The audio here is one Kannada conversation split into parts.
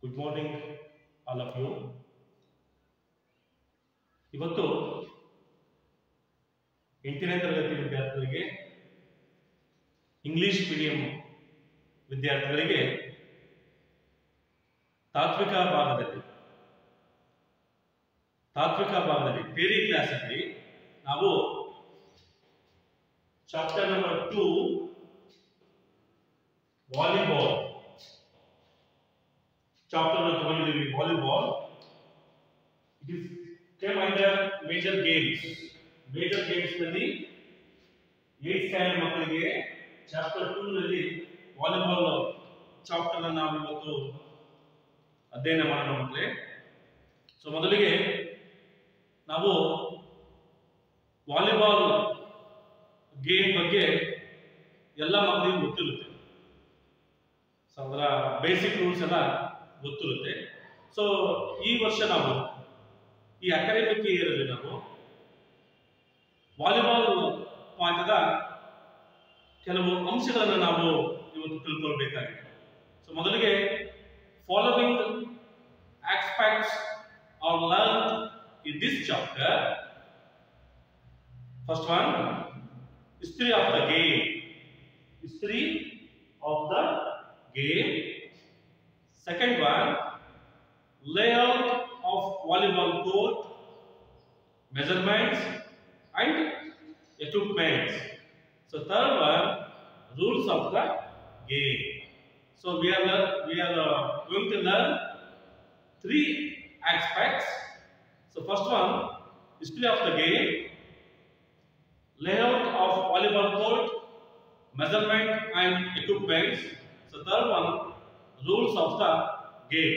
Good morning all of you ಇವತ್ತು ಎಂಟನೇ ತರಗತಿ ವಿದ್ಯಾರ್ಥಿಗಳಿಗೆ ಇಂಗ್ಲಿಷ್ ಮೀಡಿಯಂ ವಿದ್ಯಾರ್ಥಿಗಳಿಗೆ ತಾತ್ವಿಕ ಭಾಗದಲ್ಲಿ ತಾತ್ವಿಕ ಭಾಗದಲ್ಲಿ ಥಿಯರಿ ಕ್ಲಾಸಲ್ಲಿ ನಾವು chapter number two volleyball chapter ತಗೊಂಡಿದ್ದೀವಿ volleyball it is game under major games major games ನಲ್ಲಿ ಏಟ್ ಸ್ಟ್ಯಾಂಡರ್ಡ್ ಮಕ್ಕಳಿಗೆ ಚಾಪ್ಟರ್ ಟೂ ನಲ್ಲಿ ವಾಲಿಬಾಲ್ ಚಾಪ್ಟರ್ ನಾವು ಇವತ್ತು ಅಧ್ಯಯನ ಮಾಡೋಣ ಮಕ್ಕಳೇ ಸೊ ಮೊದಲಿಗೆ ನಾವು ವಾಲಿಬಾಲ್ ಗೇಮ್ ಬಗ್ಗೆ ಎಲ್ಲ ಮಕ್ಕಳಿಗೂ ಗೊತ್ತಿರುತ್ತೆ ಸೊ ಅದರ ಬೇಸಿಕ್ ರೂಲ್ಸ್ ಎಲ್ಲ ಗೊತ್ತಿರುತ್ತೆ ಸೊ ಈ ವರ್ಷ ನಾವು ಈ ಅಕಾಡೆಮಿಕ್ ಇಯರ್ ಅಲ್ಲಿ ನಾವು ವಾಲಿಬಾಲ್ ಪಾಠದ ಕೆಲವು ಅಂಶಗಳನ್ನು ನಾವು ಇವತ್ತು ತಿಳ್ಕೊಳ್ಬೇಕಾಗಿದೆ ಸೊ ಮೊದಲಿಗೆ following aspects are learn in this chapter first one history of the game history of the game. Second one, layout of volleyball court, measurements and equipments. So third one, rules of the game. So we are lear- we are uh, going to learn three aspects. So first one, history of the game, layout of volleyball court, measurement and equipments. So third one, rules of the game.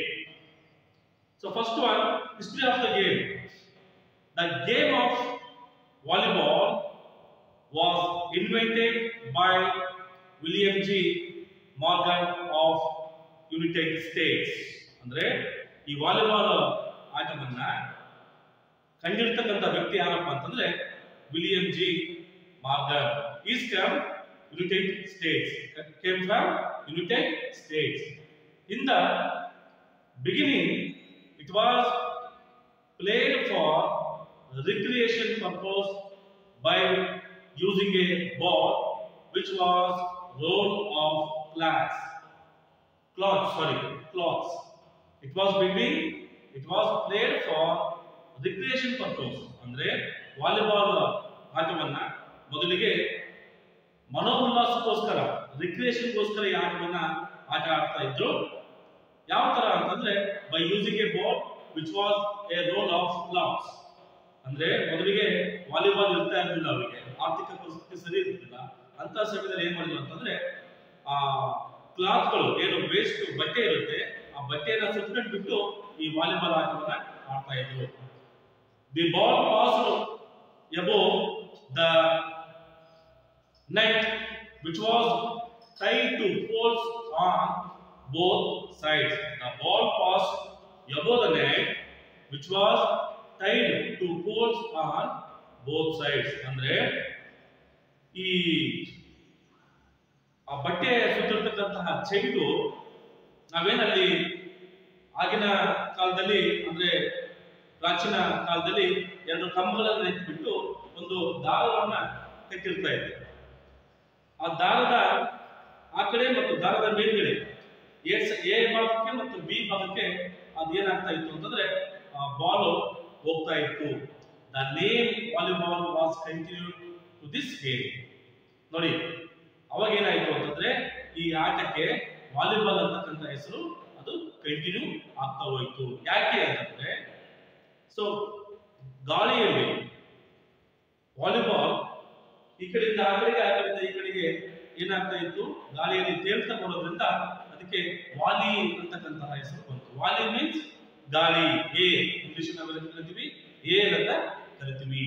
So first one, history of the game. The game of volleyball was invented by William G. Morgan of United States. ಅಂದ್ರೆ ಈ ವಾಲಿಬಾಲ್ ಆಟವನ್ನ ಕಂಡಿರ್ತಕ್ಕಂಥ ವ್ಯಕ್ತಿ ಯಾರಪ್ಪ ಅಂತಂದ್ರೆ William G Morgan is from United States came from United States in the beginning it was played for recreation purpose by using a ball which was rolled of glass cloth sorry cloths it was beginning it was played for recreation purpose ಅಂದ್ರೆ ವಾಲಿಬಾಲ್ ಆಟವನ್ನ ಮೊದಲಿಗೆ ಮನೋಲ್ಲಾಸಕ್ಕೋಸ್ಕರ ರಿಕ್ರಿಯೇಷನ್ಗೋಸ್ಕರ ಈ ಆಟವನ್ನ ಆಟ ಆಡ್ತಾ ಇದ್ರು ಯಾವ ತರ ಅಂತಂದ್ರೆ by using a ball which was a roll of clothes ಅಂದ್ರೆ ಮೊದಲಿಗೆ ವಾಲಿಬಾಲ್ ಇರ್ತಾ ಇರಲಿಲ್ಲ ಅವರಿಗೆ ಆರ್ಥಿಕ ಪರಿಸ್ಥಿತಿ ಸರಿ ಇರ್ತಿಲ್ಲ ಅಂತ ಸಮಯದಲ್ಲಿ ಏನ್ ಮಾಡಿದ್ರು ಅಂತಂದ್ರೆ ಆ ಕ್ಲಾತ್ಗಳು ಏನು ವೇಸ್ಟ್ ಬಟ್ಟೆ ಇರುತ್ತೆ ಆ ಬಟ್ಟೆಯನ್ನ ಸುತ್ತಕೊಂಡು ಬಿಟ್ಟು ಈ ವಾಲಿಬಾಲ್ ಆಟವನ್ನ ಆಡ್ತಾ ಇದ್ರು the ball pass above the net which was tied to poles on both sides. The ball passed above the net which was tied to poles on both sides. ಅಂದ್ರೆ ಈ ಆ ಬಟ್ಟೆ ಸುತ್ತಿರ್ತಕ್ಕಂತಹ ಚೆಂಡು ನಾವೇನಲ್ಲಿ ಆಗಿನ ಕಾಲದಲ್ಲಿ ಅಂದ್ರೆ ಪ್ರಾಚೀನ ಕಾಲದಲ್ಲಿ ಎರಡು ಕಂಬಗಳನ್ನು ಎತ್ತಿಬಿಟ್ಟು ಒಂದು ದಾರವನ್ನ ಕಟ್ಟಿರ್ತಾ ಇದ್ದೆ ಆ ದಾರದ ಆ ಕಡೆ ಮತ್ತು ದಾರದ ಮೇಲ್ಗಡೆ ಎ ಸ- ಎ ಭಾಗಕ್ಕೆ ಮತ್ತು ಬಿ ಭಾಗಕ್ಕೆ ಅದೇನಾಗ್ತಾ ಇತ್ತು ಅಂತಂದ್ರೆ ಬಾಲ್ ಹೋಗ್ತಾ ಇತ್ತು the name volleyball was continue to this game ನೋಡಿ ಅವಾಗ ಏನಾಯ್ತು ಅಂತಂದ್ರೆ ಈ ಆಟಕ್ಕೆ ವಾಲಿಬಾಲ್ ಅಂತಕ್ಕಂಥ ಹೆಸರು ಅದು ಕಂಟಿನ್ಯೂ ಆಗ್ತಾ ಹೋಯ್ತು ಯಾಕೆ ಅಂತಂದ್ರೆ ಸೊ ಗಾಳಿಯಲ್ಲಿ ವಾಲಿಬಾಲ್ ಈ ಕಡೆಯಿಂದ ಆ ಕಡೆಗೆ ಆ ಕಡೆಯಿಂದ ಈ ಕಡೆಗೆ ಏನಾಗ್ತಾ ಇತ್ತು ಗಾಳಿಯಲ್ಲಿ ತೇಲ್ತಾ ಬರೋದ್ರಿಂದ ಅದಕ್ಕೆ ವಾಲಿ ಅಂತಕ್ಕಂತಹ ಹೆಸರು ಬಂತು ವಾಲಿ ಮೀನ್ಸ್ ಗಾಳಿ ಏ ಇಂಗ್ಲಿಷ್ ನಾವೆಲ್ಲ ಕರಿತೀವಿ ಏ ಅಂತ ಕರಿತೀವಿ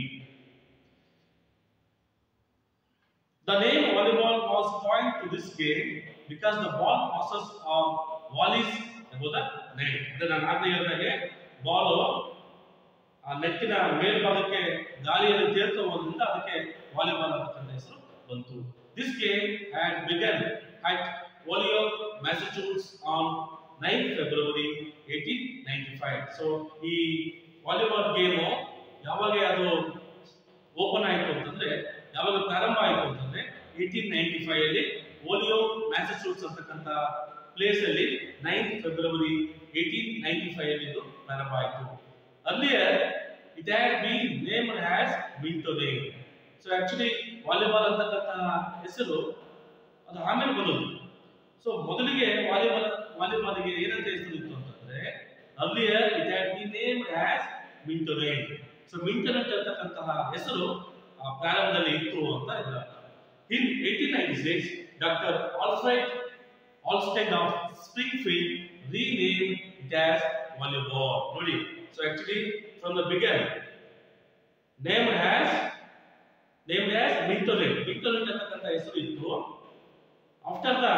The name volleyball was coined to this game because the ball passes on volleys above the net. ಅಂದ್ರೆ ನಾನು ಆಗ್ಲೇ ಹೇಳಿದಾಗೆ ಬಾಲ್ ಆ ನೆಟ್ಟಿನ ಮೇಲ್ಭಾಗಕ್ಕೆ ಗಾಳಿಯಲ್ಲಿ ತೇಲ್ತಾ ಹೋದ್ರಿಂದ ಅದಕ್ಕೆ ವಾಲಿಬಾಲ್ ಅಂತಕ್ಕಂಥ ಹೆಸರು ಬಂತು this game had begun at Holyoke, Massachusetts on nine February eighteen ninety five so ಈ ವಾಲಿಬಾಲ್ ಗೇಮು ಯಾವಾಗ ಅದು ಓಪನ್ ಆಯಿತು ಅಂತಂದ್ರೆ ಯಾವಾಗ ಪ್ರಾರಂಭ ಆಯಿತು ಅಂತಂದ್ರೆ ಏಯ್ಟೀನ್ ನೈಂಟಿ ಫೈವ್ ಅಲ್ಲಿ ಓಲಿಯೋ ಮ್ಯಾಸಚೂಟ್ಸ್ ಅಂತಕ್ಕಂಥ ಪ್ಲೇಸ್ ಅಲ್ಲಿ nine February eighteen ninety five ಅಲ್ಲಿ ಇದು ಪ್ರಾರಂಭ ಆಯಿತು earlier it had been name has minto name so actually volleyball ಅಂತಕ್ಕಂಥ ಹೆಸರು ಅದು ಆಮೇಲೆ ಬಂದದ್ದು ಸೊ ಮೊದಲಿಗೆ ವಾಲಿಬಾಲ್ ವಾಲಿಬಾಲ್ಗೆ ಏನಂತ ಹೆಸರು ಇತ್ತು ಅಂತಂದ್ರೆ earlier it had be name as mintonette so mintonette ಅಂತಕ್ಕಂತಹ ಹೆಸರು ಆ, ಪ್ರಾರಂಭದಲ್ಲಿ ಇತ್ತು ಅಂತ ಇದರ in eighteen ninety six doctor Alfred Halstead of Springfield rename it as volleyball ನೋಡಿ so actually from the begin name has name has mintonette mintonette ಅಂತಕ್ಕಂಥ ಹೆಸರು ಇತ್ತು after the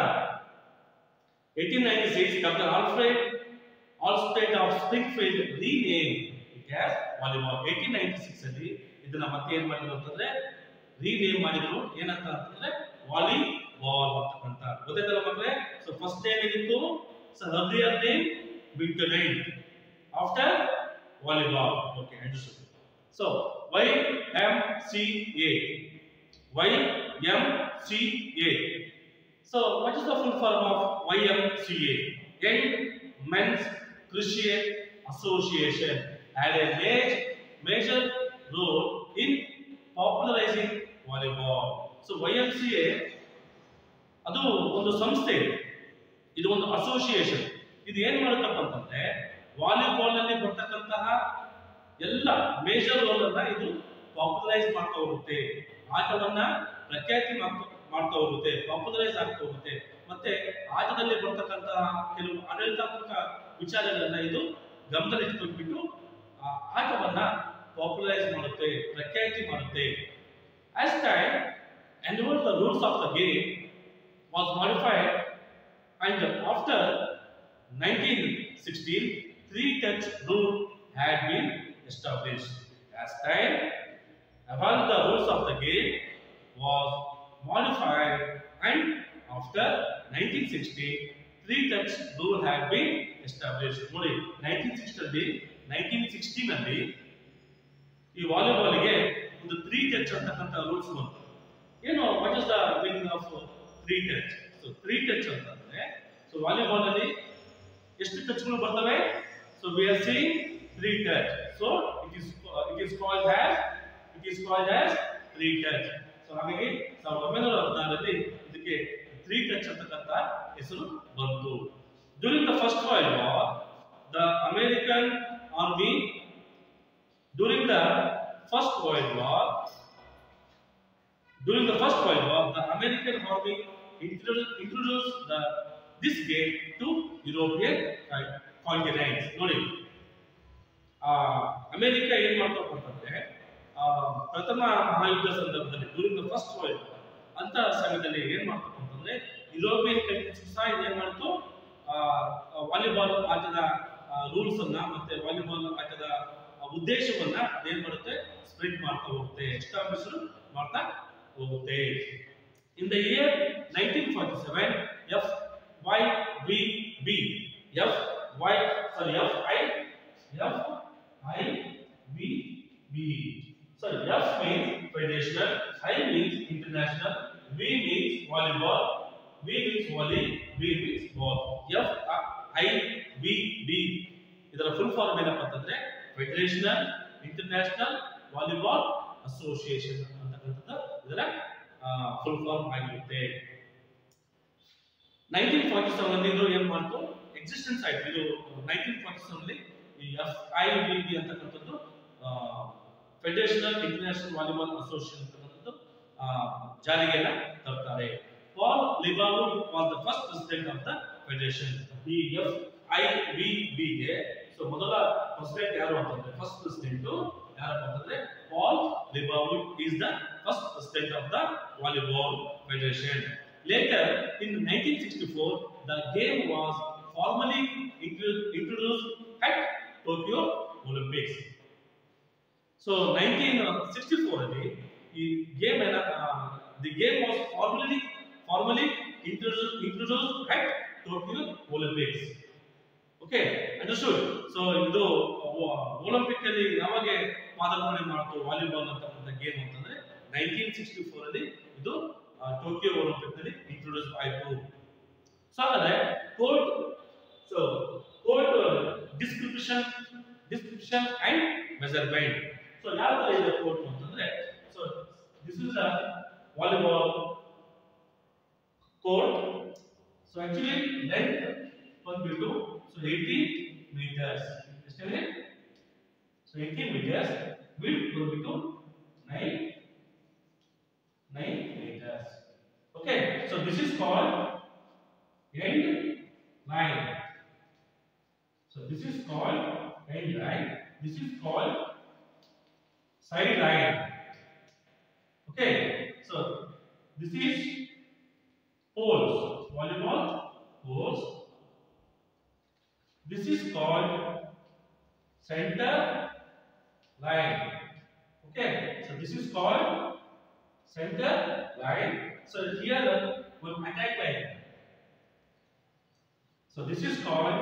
1896, Dr. Alfred Alsted of Springfield renamed it as volleyball. 1896 ಅಲ್ಲಿ ಇದನ್ನ ಮತ್ತೆ ಏನ್ ಮಾಡಿದ್ರು ಅಂತಂದ್ರೆ ರೀನೇಮ್ ಮಾಡಿದ್ರು ಏನಂತ ಅಂತಂದ್ರೆ ವಾಲಿಬಾಲ್ ಅಂತಕ್ಕಂತ ಗೊತ್ತಾಯ್ತಲ್ಲ ಮಕ್ಕಳೇ ಸೊ ಫಸ್ಟ್ ನೇಮ್ ಏನಿತ್ತು so earlier name mintonette after volleyball okay understood so Y M C A Y M C A So, what is the full form of YMCA? Young Men's Christian Association had a major, major role in popularizing volleyball. So, YMCA ಅದು ಒಂದು ಸಂಸ್ಥೆ ಇದೆ. ಇದು ಒಂದು ಅಸೋಸಿಯೇಷನ್ ಇದು ಏನ್ ಮಾಡುತ್ತಪ್ಪ ಅಂತಂದ್ರೆ ವಾಲಿಬಾಲ್ ನಲ್ಲಿ ಬರ್ತಕ್ಕಂತಹ ಎಲ್ಲ ಮೇಜರ್ ರೋಲ್ ಅನ್ನ ಇದು ಪಾಪ್ಯುಲರೈಸ್ ಮಾಡ್ತಾ ಹೋಗುತ್ತೆ ಆಟವನ್ನ ಪ್ರಖ್ಯಾತಿ ಮಾಡ್ತಾ ಮಾಡ್ತಾ ಹೋಗುತ್ತೆ ಪಾಪ್ಯುಲರೈಸ್ ಆಗ್ತಾ ಹೋಗುತ್ತೆ ಮತ್ತೆ ಆಟದಲ್ಲಿ ಬರ್ತಕ್ಕಂತಹ ಕೆಲವು ಆಡಳಿತಾತ್ಮಕ ವಿಚಾರಗಳನ್ನ ಇದು ಗಮನದಲ್ಲಿಟ್ಕೊಂಡ್ಬಿಟ್ಟು ಆ ಆಟವನ್ನ ಪಾಪ್ಯುಲರೈಸ್ ಮಾಡುತ್ತೆ ಪ್ರಖ್ಯಾತಿ ಮಾಡುತ್ತೆ as time and the rules of the game was modified and after 1916 three touch rule had been established as time all the rules of the game was modified and after 1960 three touch rule had been established ನೋಡಿ 1960 ಅಲ್ಲಿ 1916 ನಲ್ಲಿ ಈ ವಾಲಿಬಾಲ್ಗೆ ಒಂದು ತ್ರೀ ಟಚ್ ಅಂತಕ್ಕಂಥ ರೂಲ್ಸ್ ಬಂತು ಏನು what is the meaning of three touch so three touch ಅಂತಂದ್ರೆ ಸೊ ವಾಲಿಬಾಲ್ ಅಲ್ಲಿ ಎಷ್ಟು ಟಚ್ಗಳು ಬರ್ತವೆ so we are seeing three touch so it is it is called has it is called has three touch so ಹಾಗಾಗಿ ಸಾವಿರದ ಒಂಬೈನೂರ ಹದಿನಾರರಲ್ಲಿ ಇದಕ್ಕೆ ತ್ರೀ ಟಚ್ ಅಂತಕ್ಕಂಥ ಹೆಸರು ಬಂತು during the First World War the American army during the First World War During the First World War, the American Army introduced, introduced the, this game to European con- continents. ನೋಡಿ ಆ, ಅಮೆರಿಕ ಏನ್ ಮಾಡ್ತಪ್ಪ ಅಂತಂದ್ರೆ ಆ, ಪ್ರಥಮ ಮಹಾಯುದ್ಧ ಸಂದರ್ಭದಲ್ಲಿ during the First World War ಅಂತ ಸಮಯದಲ್ಲಿ ಏನ್ ಮಾಡ್ತಪ್ಪ ಅಂತಂದ್ರೆ ಯುರೋಪಿಯನ್ ಕಂಟ್ರೀಸ್ ಸಹ ಏನ್ ಮಾಡ್ತು ವಾಲಿಬಾಲ್ ಆಟದ ರೂಲ್ಸ್ ಅನ್ನ ಮತ್ತೆ ವಾಲಿಬಾಲ್ ಆಟದ ಆ, ಉದ್ದೇಶವನ್ನ ಏನ್ ಮಾಡುತ್ತೆ ಸ್ಪ್ರೆಡ್ ಮಾಡ್ತಾ ಹೋಗುತ್ತೆ ಎಸ್ಟಾಬ್ಲಿಷ್ ಮಾಡ್ತಾ ಹೋಗುತ್ತೆ in the year nineteen forty seven F Y V B F Y sorry F I F I V B sorry F means federational I means international V means volleyball V means volley B means ball F I V B ಇದರ ಫುಲ್ ಫಾರ್ಮ್ ಏನಪ್ಪ ಅಂತಂದ್ರೆ ಫೆಡರೇಷನಲ್ ಇಂಟರ್ನ್ಯಾಷನಲ್ ವಾಲಿಬಾಲ್ ಅಸೋಸಿಯೇಷನ್ ಅಂತಕ್ಕಂಥದ್ದು ಇದರ ಫುಲ್ ಫಾರ್ಮ್ ಆಗಿರುತ್ತೆ ನೈನ್ಟೀನ್ ಫಾರ್ಟಿ ಸೆವೆನ್ ಅಲ್ಲಿ ಇದು ಏನ್ ಮಾಡ್ತು ಎಕ್ಸಿಸ್ಟೆನ್ಸ್ ಆಯ್ತು ಇದು ನೈನ್ಟೀನ್ ಫಾರ್ಟಿ ಸೆವೆನ್ ಅಲ್ಲಿ ಈ ಎಫ್ ಐ ಬಿ ಬಿ ಅಂತಕ್ಕಂಥದ್ದು ಫೆಡರೇಷನಲ್ ಇಂಟರ್ನ್ಯಾಷನಲ್ ವಾಲಿಬಾಲ್ ಅಸೋಸಿಯೇಷನ್ ಅಂತಕ್ಕಂಥದ್ದು ಆ, ಜಾರಿಗೆನ ತರ್ತಾರೆ Paul Libaud was the first president of the federation ಈ ಎಫ್ ಐ ಬಿ ಬಿ ಗೆ ಸೊ ಮೊದಲ ಪ್ರೆಸಿಡೆಂಟ್ ಯಾರು ಅಂತಂದ್ರೆ ಫಸ್ಟ್ ಪ್ರೆಸಿಡೆಂಟ್ ಯಾರಪ್ಪ ಅಂತಂದ್ರೆ Paul Libaud is the first president of the volleyball federation later in 1964 the game was formally intro- introduced at Tokyo Olympics so nineteen sixty four ಅಲ್ಲಿ ಈ ಗೇಮ್ ಏನ the game was formally formally introduce introduce at Tokyo Olympics okay understood so ಇದು ಒಲಿಂಪಿಕ್ ಅಲ್ಲಿ ಯಾವಾಗ ಪಾದಾರ್ಪಣೆ ಮಾಡ್ತು ವಾಲಿಬಾಲ್ ಅಂತಕ್ಕಂಥ ಗೇಮ್ ಅಂತಂದ್ರೆ ನೈನ್ಟೀನ್ ಸಿಕ್ಸ್ಟಿ ಫೋರ್ ಅಲ್ಲಿ ಇದು ಆ, ಟೋಕಿಯೋ ಒಲಿಂಪಿಕ್ ನಲ್ಲಿ ಇಂಟ್ರೊಡ್ಯೂಸ್ ಆಯಿತು ಸೊ ಹಾಗಾದ್ರೆ court so court description description and measurement so ಯಾವ ತರ ಇದೆ ಕೋರ್ಟ್ ಅಂತಂದ್ರೆ so this is a volleyball court so actually length ಬಂದ್ಬಿಟ್ಟು ಸೊ 80 ಮೀಟರ್ಸ್ ಎಷ್ಟಿದೆ ಸೊ 80 ಮೀಟರ್ಸ್ ವಿಡ್ತ್ ಬಂದ್ಬಿಟ್ಟು 9 9 meters okay so this is called end line so this is called end line this is called side line okay so this is poles volleyball poles this is called center line okay so this is called center line so here one attack line so this is called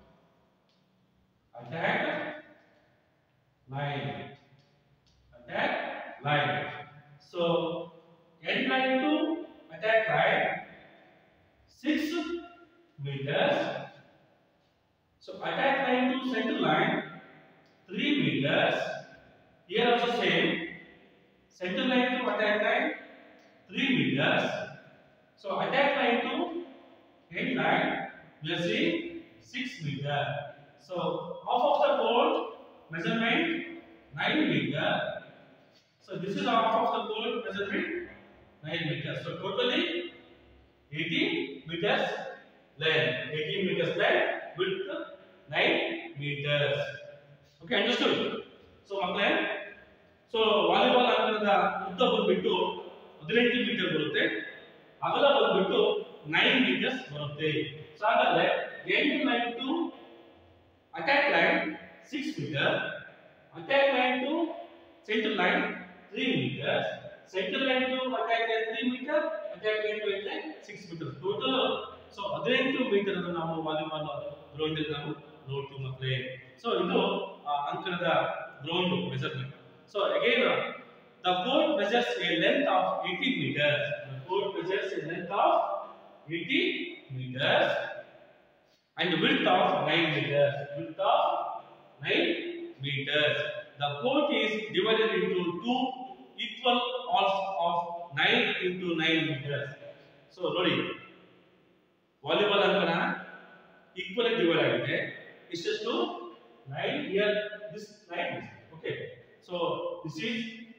attack line attack line so end line to attack line 6 meters so attack line to center line 3 meters here also same center line to attack line 3 meters so attack line to end line we are seeing 6 meter so half of the court measurement 9 meter so this is half of the court measurement 9 meters so totally 80 meters length 18 meters length width 9 meters okay understood so ಮಕ್ಕಳೇ ಸೊ ವಾಲಿಬಾಲ್ ಅಂಕಣದ ಉದ್ದ ಬಂದ್ಬಿಟ್ಟು ಹದಿನೆಂಟು ಮೀಟರ್ ಬರುತ್ತೆ ಅಗಲ ಬಂದ್ಬಿಟ್ಟು ನೈನ್ ಮೀಟರ್ಸ್ ಬರುತ್ತೆ ಸೊ ಹಾಗಾದ್ರೆ end line to attack line six metre attack line to centre line three metre centre line to attack line three metre attack line to end line six metre total so ಹದಿನೆಂಟು ಮೀಟರ್ ಅನ್ನು ನಾವು ವಾಲಿಬಾಲ್ ಗ್ರೌಂಡ್ ಅಲ್ಲಿ ನಾವು ನೋಡ್ತೀವಿ ಮಕ್ಕಳೇ ಸೊ ಇದು ಆ, ಅಂಕಣದ ground measurement so again the court measures a length of 80 meters the court measures a length of 80 meters and width of 9 meters width of 9 meters the court is divided into two equal halves of 9 into 9 meters so ನೋಡಿ ವಾಲಿಬಾಲ್ ಅಂಕಣ ಈಕ್ವಲ್ ಡಿವೈಡ್ ಆಗಿದೆ ಇಷ್ಟೆಷ್ಟು 9 here this 9 is okay so this is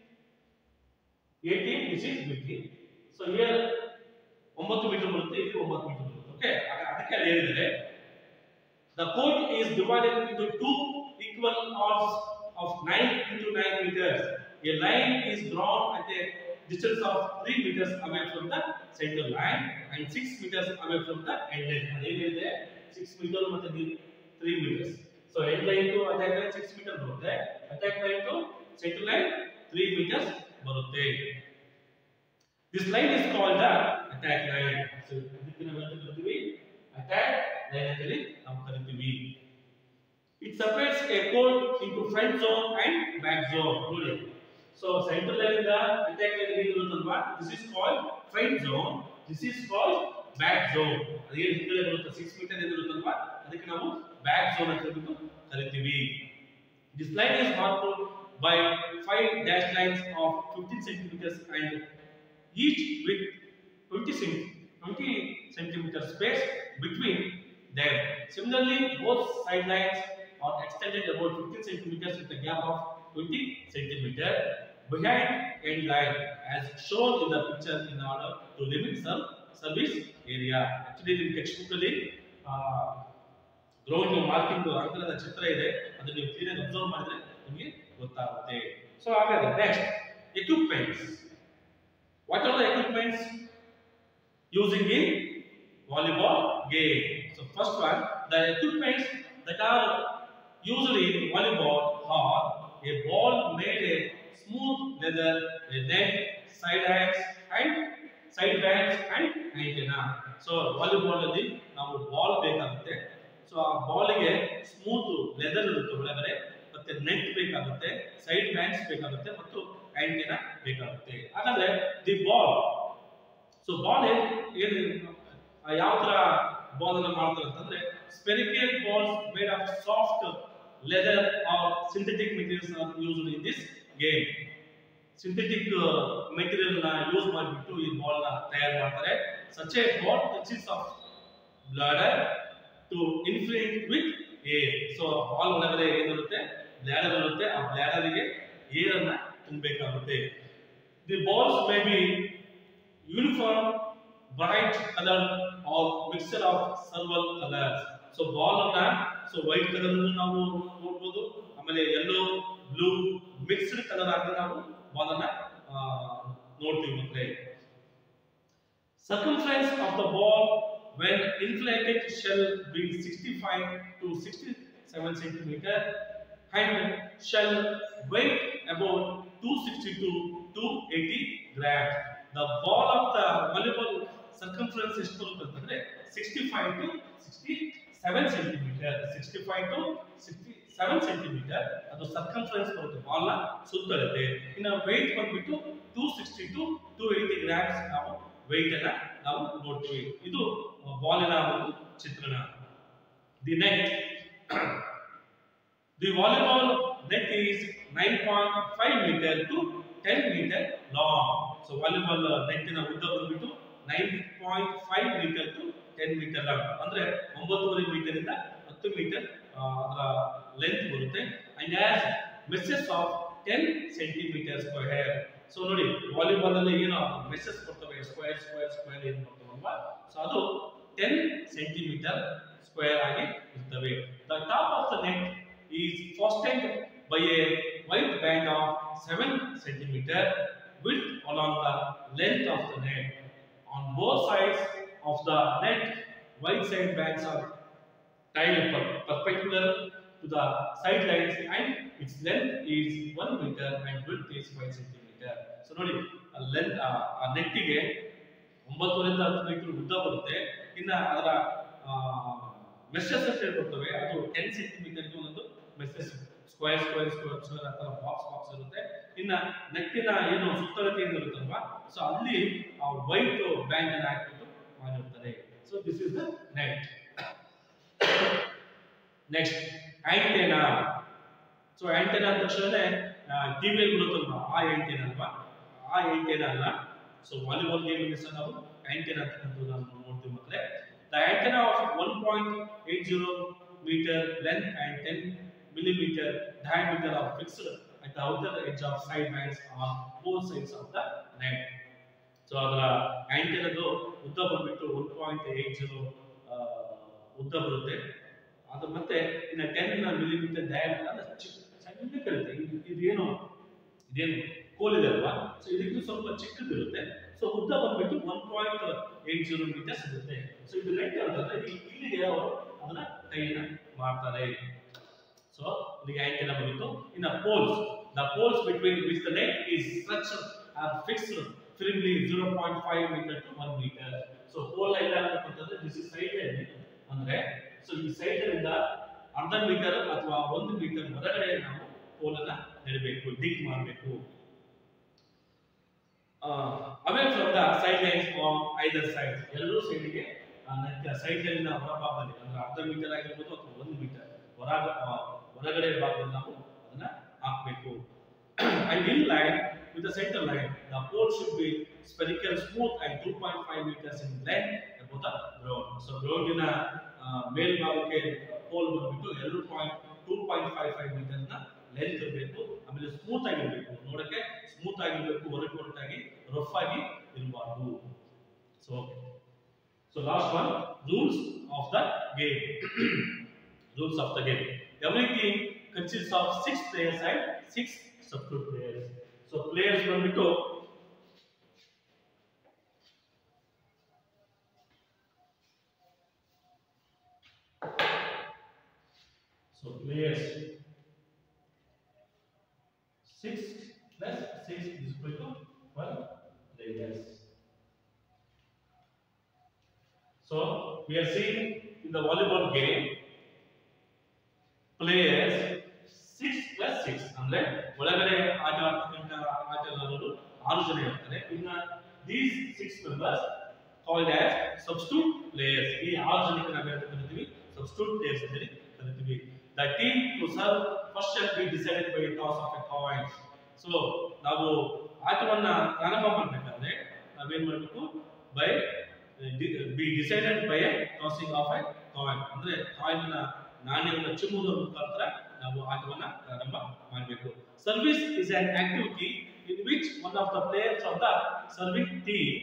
18 this is 20 so here 9 metre ಬರುತ್ತೆ ಇಲ್ಲಿ 9 ಮೀಟರ್ ಬರುತ್ತೆ ಓಕೆ ಅದಕ್ಕೆ ಅಲ್ಲಿ ಹೇಳಿದರೆ the court is divided into two equal halves of 9 into 9 meters a line is drawn at a distance of 3 meters away from the center line and 6 meters away from the end line ಅದೇನಿದೆ 6 ಮೀಟರ್ ಮತ್ತೆ 3 meters so end line to attack line 6 meter ಬರುತ್ತೆ attack line to center line 3 meters ಬರುತ್ತೆ this line is called the attack line so ಇದಕ್ಕೆ ನಾವು ಏನು ಕರಿತೀವಿ attack line ಅಂತ ಹೇಳಿ ನಾವು ಕರಿತೀವಿ it separates a code into front zone and back zone ನೋಡಿ so center line ಇಂದ attack line ಗೆ ಇರುತ್ತಲ್ವಾ this is called front zone this is called back zone ಅದೇನು ಹಿಂದೆ ಬರುತ್ತೆ 6 ಮೀಟರ್ ಇರುತ್ತಲ್ವಾ ಅದಕ್ಕೆ ನಾವು back zone ಅಂತ ಹೇಳ್ಬಿಟ್ಟು ಕರಿತೀವಿ this line is marked by five dash lines of 15 centimeters and each with 20 cent 20 centimeter space between them. Similarly, both side lines are extended about 15 centimeters with a gap of 20 centimeter behind end line as shown in the picture in order to limit some service area. Actually, in textbook ಅಲ್ಲಿ ಗ್ರೌಂಡ್ ಮಾರ್ಕಿಂಗ್ ಅಂಕಣದ ಚಿತ್ರ ಇದೆ ಅದನ್ನ ನೀವು ಕ್ಲೀನಾಗಿ ಅಬ್ಸರ್ವ್ ಮಾಡಿದ್ರೆ ನಿಮಗೆ ಗೊತ್ತಾಗುತ್ತೆ ಸೊ ಹಾಗಾದ್ರೆ next equipments What are the equipments using in volleyball game? So first one, the equipments that are used in volleyball are a ball made a smooth leather, a net, side hands and side bands and antenna. So volleyball ಅಲ್ಲಿ ನಾವು ಬಾಲ್ ಬೇಕಾಗುತ್ತೆ ಸೊ ಆ ಬಾಲಿಗೆ ಸ್ಮೂತ್ ಲೆದರ್ ಇರುತ್ತೆ ಒಳಗಡೆ ಮತ್ತೆ ನೆಟ್ ಬೇಕಾಗುತ್ತೆ ಸೈಡ್ ಬ್ಯಾಂಡ್ಸ್ ಬೇಕಾಗುತ್ತೆ ಮತ್ತು ಆಂಟಿನಾ ಬೇಕಾಗುತ್ತೆ ಹಾಗಾದ್ರೆ ದಿ ಬಾಲ್ ಸೊ ಬಾಲ್ ಏನು ಆ, ಯಾವ ತರ ಬಾಲ್ ಅನ್ನ ಮಾಡ್ತಾರೆ ಅಂತಂದ್ರೆ spherical balls made of soft leather or synthetic materials are used in this game synthetic material ನ ಯೂಸ್ ಮಾಡಿಬಿಟ್ಟು ಈ ಬಾಲ್ ನ ತಯಾರು ಮಾಡ್ತಾರೆ such a ball consist of bladder to inflate with air so ball ಒಳಗಡೆ ಏನಿರುತ್ತೆ ಬ್ಲಾಡರ್ ಇರುತ್ತೆ ಆ ಬ್ಲಾಡರ್ ಗೆ ಏರ್ ಅನ್ನ ತುಂಬಬೇಕಾಗುತ್ತೆ the balls may be uniform bright colour or mixer of several colours so ball ಅನ್ನ ಸೊ ವೈಟ್ ಕಲರ್ ನಾವು ನೋಡ್ಬೋದು ಆಮೇಲೆ ಯೆಲ್ಲೋ ಬ್ಲೂ ಮಿಕ್ಸ್ಡ್ ಕಲರ್ ಆಗಿ ನಾವು ಬಾಲ್ ಅನ್ನ ಆ, ನೋಡ್ತೀವಿ ಮಕ್ಕಳೇ circumference of the ball when inflated shall be 65 to 67 centimeter and shall weigh about 260 to 280 grams. The ball of the volleyball circumference ಎಷ್ಟು ಬರುತ್ತೆ ಅಂತಂದ್ರೆ 65 to 67 ಸೆಂಟಿಮೀಟರ್ 65 to 67 ಸೆಂಟಿಮೀಟರ್ ಅದು ಸರ್ಕಂಫರೆನ್ಸ್ ಬರುತ್ತೆ ಬಾಲ್ ನ ಸುತ್ತಳತೆ ಇನ್ನು weight ಬಂದ್ಬಿಟ್ಟು 260 to 280 ಗ್ರಾಮ್ಸ್ ನಾವು weight ಅನ್ನ ನಾವು ನೋಡ್ತೀವಿ ಇದು ಬಾಲಿನ ಒಂದು ಚಿತ್ರಣ the net the volleyball net is nine point five metre to ten metre long so volleyball ನೆಟ್ಟಿನ ಉದ್ದ ಬಂದ್ಬಿಟ್ಟು nine point five metre to ten metre long ಅಂದ್ರೆ ಒಂಬತ್ತುವರೆ ಮೀಟರ್ ಇಂದ ಹತ್ತು ಮೀಟರ್ ಅದರ ಲೆಂತ್ ಬರುತ್ತೆ and as meshes of ten centimetre square so ನೋಡಿ ವಾಲಿಬಾಲ್ ಅಲ್ಲಿ ಏನು ಮೆಸಸ್ ಬರ್ತವೆ ಸ್ಕ್ವೇರ್ ಸ್ಕ್ವೇರ್ ಸ್ಕ್ವೇರ್ ಏನು ಬರ್ತವಲ್ವಾ ಸೊ ಅದು ಟೆನ್ ಸೆಂಟಿಮೀಟರ್ ಸ್ಕ್ವೇರ್ ಆಗಿ ಇರ್ತವೆ the top of the net is fastened by a white band of 7 centimeter width along the length of the net. On both sides of the net, white side bands are tied per- perpendicular to the side lines and its length is 1 meter and width is 5 centimeter. So ನೋಡಿ ಲೆಂತ್ ಆ ನೆಟ್ಟಿಗೆ ಒಂಬತ್ತುವರಿಂದ ಹತ್ತು ಮೀಟರ್ ಉದ್ದ ಬರುತ್ತೆ ಇನ್ನ ಅದರ ಮೆಸಸ್ ಅಂತ ಹೇಳ್ಕೊಡ್ತವೆ ಅದು ಟೆನ್ ಸೆಂಟಿಮೀಟರ್ಗೆ ಒಂದೊಂದು meshes square square square square ಆ ಥರ ಬಾಕ್ಸ್ ಬಾಕ್ಸ್ ಇರುತ್ತೆ ಇನ್ನ ನೆಟ್ಟಿನ ಏನು ಸುತ್ತಳತೆ ಏನಿರುತ್ತಲ್ವಾ ಸೊ ಅಲ್ಲಿ ಆ ವೈಟ್ ಬ್ಯಾಂಡ್ ಅನ್ನು ಹಾಕ್ಬಿಟ್ಟು ಮಾಡಿರ್ತಾರೆ so this is the net next antenna so antenna ಅಂದ ತಕ್ಷಣನೇ ಟಿವಿಯಲ್ಲಿ ಬರುತ್ತಲ್ವಾ ಆ ಆಂಟೆನಾ ಅಲ್ವಾ ಆ ಆಂಟೆನಾ ಅಲ್ಲ ಸೊ ವಾಲಿಬಾಲ್ ಗೇಮ್ ಸಹ ನಾವು ಆಂಟೆನಾ ಅಂತಕ್ಕಂಥದ್ದು ನಾವು ನೋಡ್ತೀವಿ ಮತ್ತೆ the antenna of one point eight zero metre length and ten millimetre diameter of fixed at the outer edge of side bands on both sides of the net so ಅದರ ಆಂಟೆನದು ಉದ್ದ ಬಂದ್ಬಿಟ್ಟು ಒನ್ ಪಾಯಿಂಟ್ ಏಟ್ ಜೀರೋ ಉದ್ದ ಬರುತ್ತೆ ಅದು ಮತ್ತೆ ಇನ್ನು ಟೆನ್ ಮಿಲಿಮೀಟರ್ ಡಯಾಮೀಟರ್ ಅಂದ್ರೆ ಚಿಕ್ಕ ಸಣ್ಣಕ್ಕಿರುತ್ತೆ ಇದು ಇದೇನು ಇದೇನು ಕೋಲಿದೆ ಅಲ್ವಾ ಸೊ ಇದಕ್ಕೆ ಸ್ವಲ್ಪ ಚಿಕ್ಕದಿರುತ್ತೆ ಸೊ ಉದ್ದ ಬಂದ್ಬಿಟ್ಟು one point eight zero metres ಇರುತ್ತೆ ಸೊ ಇದು ನೆಟ್ ಅಂತಂದ್ರೆ ಈ- ಇಲ್ಲಿಗೆ ಅವರು ಅದನ್ನ ಕೈಯನ್ನ ಮಾಡ್ತಾರೆ ಸೊ ಇಲ್ಲಿಗೆ ಆಂಟೆನ ಬಂದಿತ್ತು ಇನ್ನು poles the poles between which the net is structure are fixed firmly zero point five metre to one metre so pole ಎಲ್ಲ ಅಂತಂದ್ರೆ ದಿಸ್ ಇಸ್ ಸೈಡ್ ಅಂದ್ರೆ ಸೊ ಈ ಸೈಡ್ ಇಂದ ಅರ್ಧ ಮೀಟರ್ ಅಥವಾ ಒಂದು ಮೀಟರ್ ಹೊರಗಡೆ ನಾವು ಪೋಲ್ ಅನ್ನ ನೆಡಬೇಕು ಡಿಗ್ ಮಾಡಬೇಕು away from the side lines on either side ಎರಡೂ ಸೈಡ್ಗೆ ಸೈಡ್ ಲೈನ್ ಹೊರಭಾಗದಲ್ಲಿ ಅಂದ್ರೆ ಅರ್ಧ ಮೀಟರ್ ಆಗಿರ್ಬೋದು ಅಥವಾ ಒಂದು ಮೀಟರ್ ಹೊರ ಆ, ಹೊರಗಡೆ ಭಾಗದಲ್ಲಿ ನಾವು ಅದನ್ನ ಹಾಕಬೇಕು and in line with the centre line the pole should be spherical smooth and two point five metres in line above the ground so ಗ್ರೌಂಡಿನ ಮೇಲ್ಭಾಗಕ್ಕೆ ಪೋಲ್ ಬಂದ್ಬಿಟ್ಟು ಎರಡು point two point five five ಮೀಟರ್ನ ಲೆಂತ್ ಇರಬೇಕು ಆಮೇಲೆ ಸ್ಮೂತ್ ಆಗಿರ್ಬೇಕು ನೋಡಕ್ಕೆ ಸ್ಮೂತ್ ಆಗಿರ್ಬೇಕು ಹೊರಗೆ ಹೊರಟಾಗಿ ರಫ್ ಆಗಿ ಇರಬಾರ್ದು so so last one rules of the game rules of the game everything consist of six players and six substitute players so players ಬಂದ್ಬಿಟ್ಟು So players six plus six is equal to one players. So we are seeing in the volleyball game players six plus six ಅಂದ್ರೆ ಒಳಗಡೆ ಆಟ ಆಡ್ತಕ್ಕಂಥ ಆಟಗಾರರು ಆರು ಜನ ಇರ್ತಾರೆ ಇನ್ನ these six members called as substitute players ಈ ಆರು ಜನಕ್ಕೆ ನಾವು ಏನಂತ ಕರಿತೀವಿ ಸಬ್ಸ್ಟಿಟ್ಯೂಟ್ ಪ್ಲೇಯರ್ಸ್ ಅಂತ ಹೇಳಿ ಕರಿತೀವಿ the team to serve first shall be decided by toss of a coin so ನಾವು ಆಟವನ್ನ ಪ್ರಾರಂಭ ಮಾಡಬೇಕಾದ್ರೆ ನಾವೇನ್ ಮಾಡಬೇಕು by be decided by a tossing of a coin ಅಂದ್ರೆ ಕಾಯಿನ್ ನ ನಾಣ್ಯವನ್ನು ಚಿಮ್ಮುವುದರ ಮುಖಾಂತರ ನಾವು ಆಟವನ್ನ ಪ್ರಾರಂಭ ಮಾಡಬೇಕು service is an activity in which one of the players of the serving team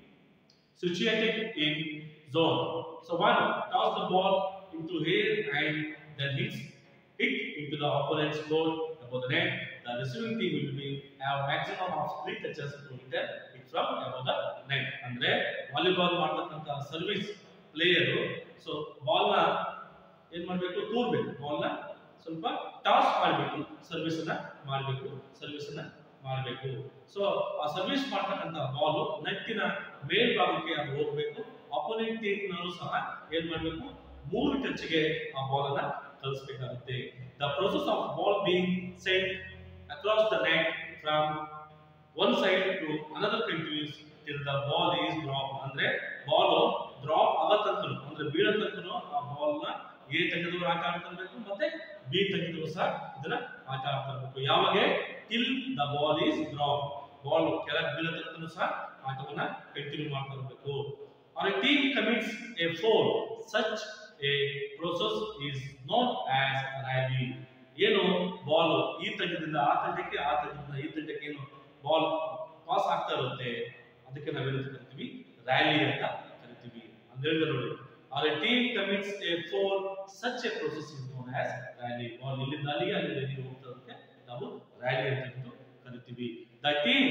situated in zone. So one toss the ball into air and then hits hit into the opponent's goal above the net. The receiving team will be have maximum of three touches to return it from above the net. ಅಂದ್ರೆ ವಾಲಿಬಾಲ್ ಮಾಡ್ತಕ್ಕಂಥ ಸರ್ವಿಸ್ ಪ್ಲೇಯರು ಸೊ ಬಾಲ್ ನ ಏನ್ ಮಾಡ್ಬೇಕು ತೂರ್ಬೇಕು ಬಾಲ್ ನ ಸ್ವಲ್ಪ ಟಾಸ್ ಮಾಡಬೇಕು ಸರ್ವಿಸ್ ಅನ್ನ ಮಾಡಬೇಕು ಸರ್ವಿಸ್ ಅನ್ನ ಮಾಡಬೇಕು ಸೊ ಆ ಸರ್ವಿಸ್ ಮಾಡ್ತಕ್ಕಂಥ ಬಾಲ್ ನೆಟ್ಟಿನ ಮೇಲ್ಭಾಗಕ್ಕೆ ಅದು ಹೋಗ್ಬೇಕು ಅಪೋನೆಂಟ್ ಟೀಮ್ನವರು ಸಹ ಏನ್ ಮಾಡಬೇಕು ಮೂರು ಟಚ್ಗೆ ಆ ಬಾಲ್ ಅನ್ನ ಕಳಿಸ್ಬೇಕಾಗುತ್ತೆ the process of ball being sent across the net from one side to another countries till the ball is drop ಅಂದ್ರೆ ಬಾಲ್ ಡ್ರಾಪ್ ಆಗೋ ತನಕನು ಅಂದ್ರೆ ಬೀಳೋ ತನಕನು ಆ ಬಾಲ್ ನ ಎ ತೆಗೆದವರು ಆಟ ಆಡ್ತಿರ್ಬೇಕು ಮತ್ತೆ ಬಿ ತೆಗೆದವರು ಸಹ ಇದನ್ನ ಆಟ ಆಡ್ತಿರ್ಬೇಕು ಯಾವಾಗ till the ball is drop ball ಕೆಳಗೆ ಬೀಳೋ ತನಕನು ಸಹ ಆಟವನ್ನ ಕಂಟಿನ್ಯೂ ಮಾಡ್ತಾ ಇರಬೇಕು or a team commits a four such a process is known as rally ಏನು ಬಾಲ್ ಈ ತಂಡದಿಂದ ಆ ತಂಡಕ್ಕೆ ಆ ತಂಡದಿಂದ ಈ ತಂಡಕ್ಕೆ ಏನು ಬಾಲ್ ಪಾಸ್ ಆಗ್ತಾ ಇರುತ್ತೆ ಅದಕ್ಕೆ ನಾವೇನಂತ ಕರಿತೀವಿ ರ್ಯಾಲಿ ಅಂತ ಕರಿತೀವಿ ಅಂತ ಹೇಳಿದ್ರೆ ನೋಡಿ or a team commits a four such a process is known as rally ball ಇಲ್ಲಿಂದ ಅಲ್ಲಿಗೆ ಅಲ್ಲಿಂದ ಇಲ್ಲಿಗೆ ಹೋಗ್ತಾ ಇರುತ್ತೆ ನಾವು ರ್ಯಾಲಿ ಅಂತ ಹೇಳ್ಬಿಟ್ಟು ಕರಿತೀವಿ the team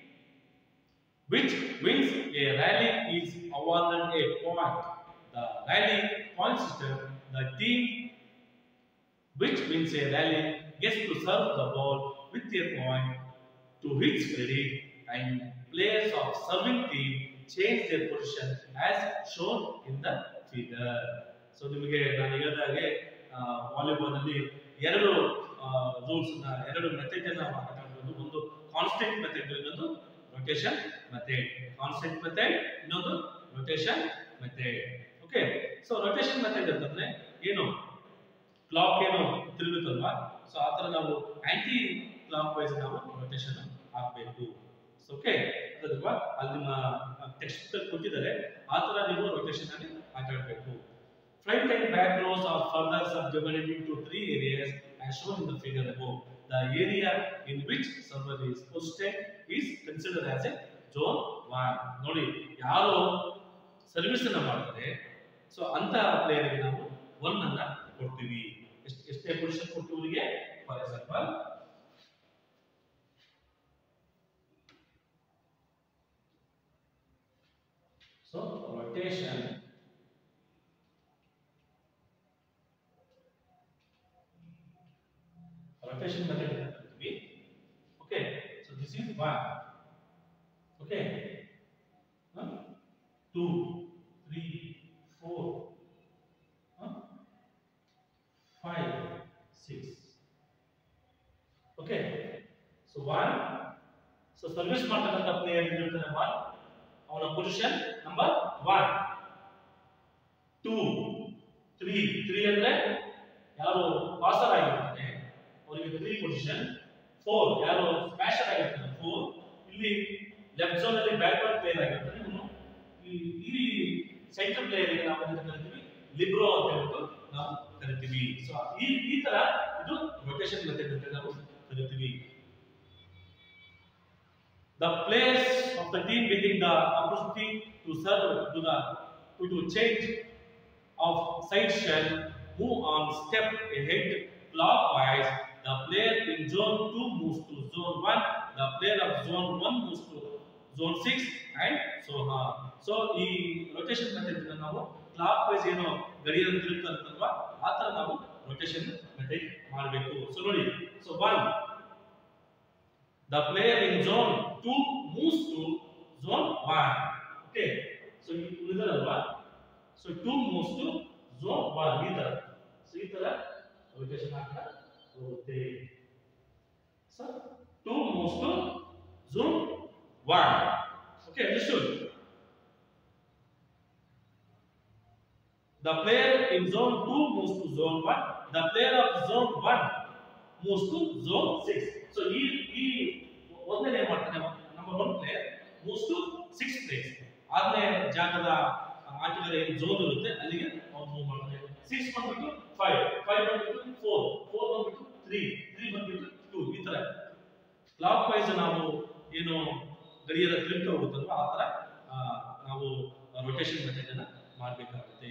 which wins a rally is awarded a point. The rally point system, the team which wins a rally gets to serve the ball with a point to its credit and players of serving team change their position as shown in the figure. So ನಿಮಗೆ ನಾನು ಹೇಳಿದಾಗೆ ವಾಲಿಬಾಲ್ ಅಲ್ಲಿ ಎರಡು ರೂಲ್ಸ್ ಎರಡು ಮೆಥಡ್ ಅನ್ನ ಮಾತಾಡಬಹುದು ಒಂದು ಕಾನ್ಸ್ಟೆಂಟ್ ಮೆಥಡ್ ಇನ್ನೊಂದು ರೊಟೇಷನ್ ಮೆಥಡ್ ಕಾನ್ಸ್ಟೆಂಟ್ ಮೆಥಡ್ ಇನ್ನೊಂದು rotation method okay so rotation method ಅಂತಂದ್ರೆ ಏನು ಕ್ಲಾಕ್ ಏನು ತಿರುಗುತ್ತಲ್ವಾ ಸೊ ಆ ತರ ನಾವು ಆಂಟಿ ಕ್ಲಾಕ್ ವೈಸ್ ನಾವು ರೊಟೇಷನ್ ಹಾಕಬೇಕು ಓಕೆ ಅದಲ್ವಾ ಅಲ್ಲಿ ನಿಮ್ಮ ಟೆಕ್ಸ್ಟ್ ಬುಕ್ ಕೊಟ್ಟಿದ್ದಾರೆ ಆ ತರ ನೀವು ರೊಟೇಷನ್ ಅಲ್ಲಿ ಮಾತಾಡಬೇಕು front and back rows are further subdivided into three areas as shown in the figure above. The area in which server is posted is considered as a zone 1. ನೋಡಿ ಯಾರು ಸರ್ವಿಸ್ ಅನ್ನ ಮಾಡ್ತಾರೆ ಸೊ ಅಂತ ಪ್ಲೇಯರ್ಗೆ ನಾವು ಒನ್ ಅನ್ನ ಕೊಡ್ತೀವಿ ಎಷ್ಟು ಎಷ್ಟೇ ಪೊಸಿಷನ್ ಕೊಟ್ಟವರಿಗೆ for example so rotation rotation method to be okay so this is one okay huh? two three four huh? five six okay so one so service ಮಾಡ್ತಕ್ಕಂಥ ಪ್ಲೇಯರ್ ಇರ್ತಾನೆ ಒನ್ ಅವನ position number one two three three ಅಂದ್ರೆ ಯಾರು ಪಾಸರ್ ಆಗಿರ್ತಾನೆ ಅವರಿಗೆ ತ್ರೀ ಪೊಸಿಷನ್ ಫೋರ್ ಯಾರು ಸ್ಮ್ಯಾಶರ್ ಆಗಿರ್ತಾನೆ ಫೋರ್ ಇಲ್ಲಿ ಲೆಫ್ಟ್ ಝೋನ್ ಅಲ್ಲಿ ಬ್ಯಾಕ್ವರ್ಡ್ ಪ್ಲೇಯರ್ ಆಗಿರ್ತಾನೆ ಇವನು ಈ ಈ ಸೆಂಟರ್ ಪ್ಲೇಯರ್ ಗೆ ನಾವು ಏನಂತ ಕರಿತೀವಿ ಲಿಬ್ರೋ ಅಂತ ಹೇಳ್ಬಿಟ್ಟು ನಾವು ಕರಿತೀವಿ ಸೊ ಈ ಈ ತರ ಇದು ರೊಟೇಷನ್ ಮೆಥಡ್ ಅಂತ ನಾವು ಕರಿತೀವಿ The players of the team getting the opportunity to serve to the to do change of side shall move on step ahead clockwise. The player in zone 2 moves to zone 1. The player of zone 1 moves to zone 6 and so on. So ಈ ರೊಟೇಷನ್ ಮೆಥಡ್ ನಾವು ಕ್ಲಾಕ್ ವೈಸ್ ಏನು ಗಡಿಯನ್ನು ತಿರುಗ್ತಲ್ವಾ ಆ ತರ ನಾವು ರೊಟೇಷನ್ ಮೆಥಡ್ ಮಾಡಬೇಕು ಸೊ ನೋಡಿ so one the player in zone 2 moves to zone 1 okay so ಉಳಿದಲ್ವಾ so 2 moves to zone 1 ಈ ತರ so ಈ ತರ ರೊಟೇಷನ್ ಆಗ್ತಾ ಹೋಗುತ್ತೆ so two moves to zone one okay understood The player in zone 2 moves to zone 1. The player of zone 1 moves to zone 6. So ಈ ಈ ಒಂದನೇ ಏನ್ ಮಾಡ್ತಾನೆ number one player moves to six place ಆರನೇ ಜಾಗದ ಆಟಗಾರ ಏನು ಝೋನ್ ಇರುತ್ತೆ ಅಲ್ಲಿಗೆ ಅವ್ನು ಮೂವ್ ಮಾಡ್ತಾನೆ ಸಿಕ್ಸ್ ಬಂದ್ಬಿಟ್ಟು ಫೈವ್ ಫೈವ್ ಬಂದ್ಬಿಟ್ಟು ಫೋರ್ ಫೋರ್ ಬಂದ್ಬಿಟ್ಟು ತ್ರೀ ತ್ರೀ ಬಂದ್ಬಿಟ್ಟು ಟೂ ಈ ತರ ಕ್ಲಾಕ್ ವೈಸ್ ನಾವು ಏನು ಗಡಿಯಾರ ತಿರುಗ್ತಾ ಹೋಗುತ್ತಲ್ವ ಆ ತರ ಆ, ನಾವು ರೊಟೇಷನ್ ಮೆಥಡ್ ಅನ್ನ ಮಾಡಬೇಕಾಗುತ್ತೆ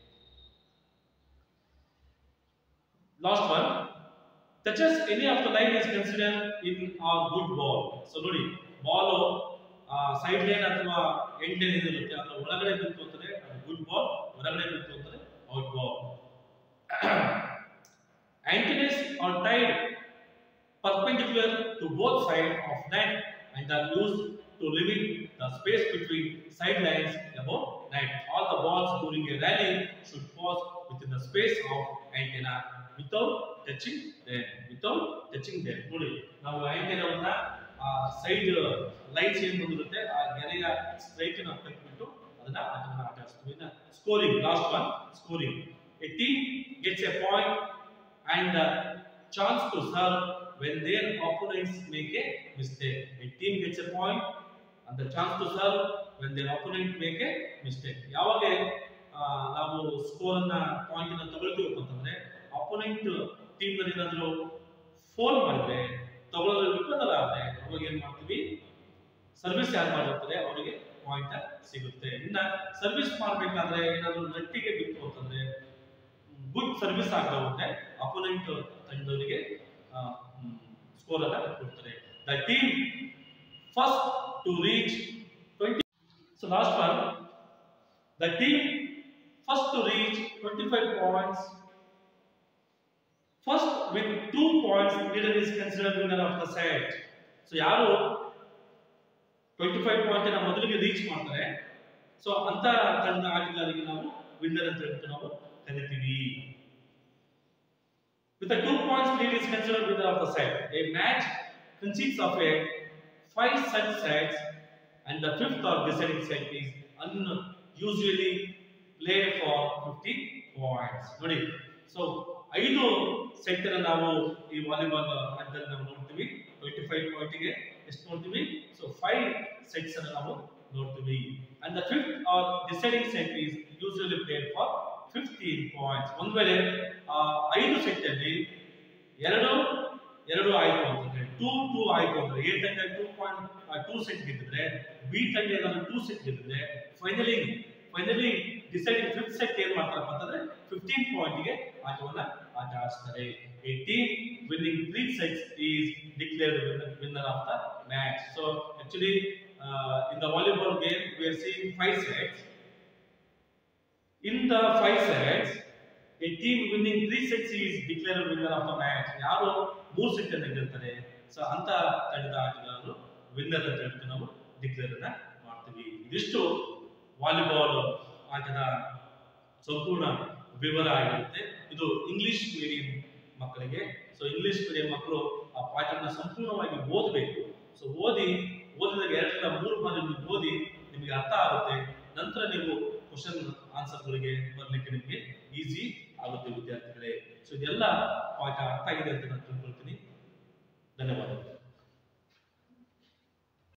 last one touches any of the line is consider in a good ball so ನೋಡಿ ಬಾಲ್ ಸೈಡ್ ಲೈನ್ ಅಥವಾ ಎಂಡ್ ಲೈನ್ ಇರುತ್ತೆ ಅದರ ಒಳಗಡೆ ಬಿತ್ತು ಅಂತಾರೆ ಅದು ಗುಡ್ ಬಾಲ್ ಹೊರಗಡೆ ಬಿತ್ತು ಅಂತಾರೆ out ball antennas are tied perpendicular to both sides of net and are used to limit the space between sidelines above net. All the balls during a rally should pass within the space of antenna without touching them. Without touching them. ನೋಡಿ ನಾವು ಆಂಟೆನಾವನ್ನ ಸೈಡ್ ಲೈನ್ಸ್ ಏನ್ ಬಂದಿರುತ್ತೆ ಆ ಗೆರೆಯ ಸ್ಟ್ರೈಟ್ ನಾವು ತೆಗೆದ್ಬಿಟ್ಟು ಅದನ್ನ ಅದನ್ನ ಆಟ ಆಡಿಸ್ತೀವಿ ಇನ್ನ scoring last one scoring a team gets a point and uh, chance to serve when their opponents make a mistake. A team gets a point and the chance to serve when their opponent make a mistake. ಯಾವಾಗ ಆ, ನಾವು ಸ್ಕೋರ್ ಅನ್ನ ಪಾಯಿಂಟ್ ಅನ್ನ ತಗೊಳ್ತೀವಿ ಅಂತಂದ್ರೆ ಅಪೋನೆಂಟ್ ಟೀಮ್ ನಲ್ಲಿ ಏನಾದ್ರು ಫೋಲ್ ಮಾಡಿದ್ರೆ ತಗೊಳ್ಳೋದ್ರ ವಿಫಲ ಆದ್ರೆ ಅವಾಗ ಏನ್ ಮಾಡ್ತೀವಿ ಸರ್ವಿಸ್ ಯಾರು ಮಾಡಿರ್ತಾರೆ ಅವರಿಗೆ ಪಾಯಿಂಟ್ ಸಿಗುತ್ತೆ ಇನ್ನ ಸರ್ವಿಸ್ ಮಾಡ್ಬೇಕಾದ್ರೆ ಏನಾದ್ರು ನೆಟ್ಟಿಗೆ ಬಿತ್ತು ಅಂತಂದ್ರೆ ಗುಡ್ ಸರ್ವಿಸ್ ಆಗ್ತಾ ಹೋಗುತ್ತೆ ಅಪೋನೆಂಟ್ ತಂಡದವರಿಗೆ ಸ್ಕೋರ್ ಅನ್ನ ಕೊಡ್ತಾರೆ the team first to reach twenty so last one the team first to reach twenty five points first with two points leader is considered winner of the set so ಯಾರು ಟ್ವೆಂಟಿ ಫೈವ್ ಪಾಯಿಂಟ್ ಅನ್ನ ಮೊದಲಿಗೆ ರೀಚ್ ಮಾಡ್ತಾರೆ ಸೊ ಅಂತ ತಂಡ ಆಟಗಾರರಿಗೆ ನಾವು ವಿನ್ನರ್ ಅಂತ ಹೇಳ್ಬಿಟ್ಟು ನಾವು ಕರಿತೀವಿ With the two points lead is considered winner of the set. A match consists of a five set sets and the fifth or deciding set is unusually played for 50 points. ನೋಡಿ ಸೊ ಐದು ಸೆಟ್ ಅನ್ನ ನಾವು ಈ ವಾಲಿಬಾಲ್ ಆಟದಲ್ಲಿ ನಾವು ನೋಡ್ತೀವಿ ಟ್ವೆಂಟಿ ಫೈವ್ ಪಾಯಿಂಟ್ಗೆ ಎಷ್ಟು ನೋಡ್ತೀವಿ ಸೊ ಫೈವ್ ಸೆಟ್ಸ್ ಅನ್ನ ನಾವು ನೋಡ್ತೀವಿ and the fifth or deciding set is usually played for fifteen points ಒಂದ್ ವೇಳೆ ಆ ಐದು ಸೆಟ್ ಅಲ್ಲಿ ಎರಡು ಎರಡು ಆಯ್ತು ಅಂತಂದ್ರೆ ಟೂ ಟೂ ಆಯ್ತು ಅಂದ್ರೆ ಎ ತಂಡ ಟೂ ಪಾಯಿಂಟ್ ಟೂ ಸೆಟ್ ಗೆದ್ದಿದ್ರೆ ಬಿ ತಂಡ ಏನಾದ್ರು ಟೂ ಸೆಟ್ ಗೆದ್ದಿದ್ರೆ finally finally deciding fifth set ಏನ್ ಮಾಡ್ತಾರಪ್ಪ ಅಂತಂದ್ರೆ ಫಿಫ್ಟೀನ್ ಪಾಯಿಂಟ್ ಗೆ ಆಟವನ್ನ ಆಟ ಆಡಿಸ್ತಾರೆ a team winning three sets is declared winner of the match so actually in the volleyball game we are seeing five sets In the five sets, a team winning three sets is declared winner of the match. ಯಾರು ಮೂರು ಸೆಟ್ ಅನ್ನ ಗೆಲ್ತಾರೆ ಸೊ ಅಂತ ತಂಡದ ಆಟಗಾರರು ವಿನ್ನರ್ ಅಂತ ಹೇಳ್ಬಿಟ್ಟು ನಾವು ಡಿಕ್ಲೇರ್ ಅನ್ನ ಮಾಡ್ತೀವಿ ಇದಿಷ್ಟು ವಾಲಿಬಾಲ್ ಆಟದ ಸಂಪೂರ್ಣ ವಿವರ ಆಗಿರುತ್ತೆ ಇದು ಇಂಗ್ಲಿಷ್ ಮೀಡಿಯಂ ಮಕ್ಕಳಿಗೆ ಸೊ ಇಂಗ್ಲಿಷ್ ಮೀಡಿಯಂ ಮಕ್ಕಳು ಆ ಪಾಠನ ಸಂಪೂರ್ಣವಾಗಿ ಓದಬೇಕು ಸೊ ಓದಿ ಓದಿದಾಗ ಎರಡರಿಂದ ಮೂರು ಬಾರಿ ನೀವು ಓದಿ ನಿಮಗೆ ಅರ್ಥ ಆಗುತ್ತೆ ನಂತರ ನೀವು ಕ್ವಶನ್ ಆನ್ಸರ್ಗಳಿಗೆ ಬರ್ಲಿಕ್ಕೆ ನಿಮಗೆ ಈಸಿ ಆಗುತ್ತೆ ವಿದ್ಯಾರ್ಥಿಗಳೇ ಸೊ ಇದೆಲ್ಲ ಪಾಠ ಅರ್ಥ ಆಗಿದೆ ಅಂತ ನಾನು ತಿಳ್ಕೊಳ್ತೀನಿ ಧನ್ಯವಾದಗಳು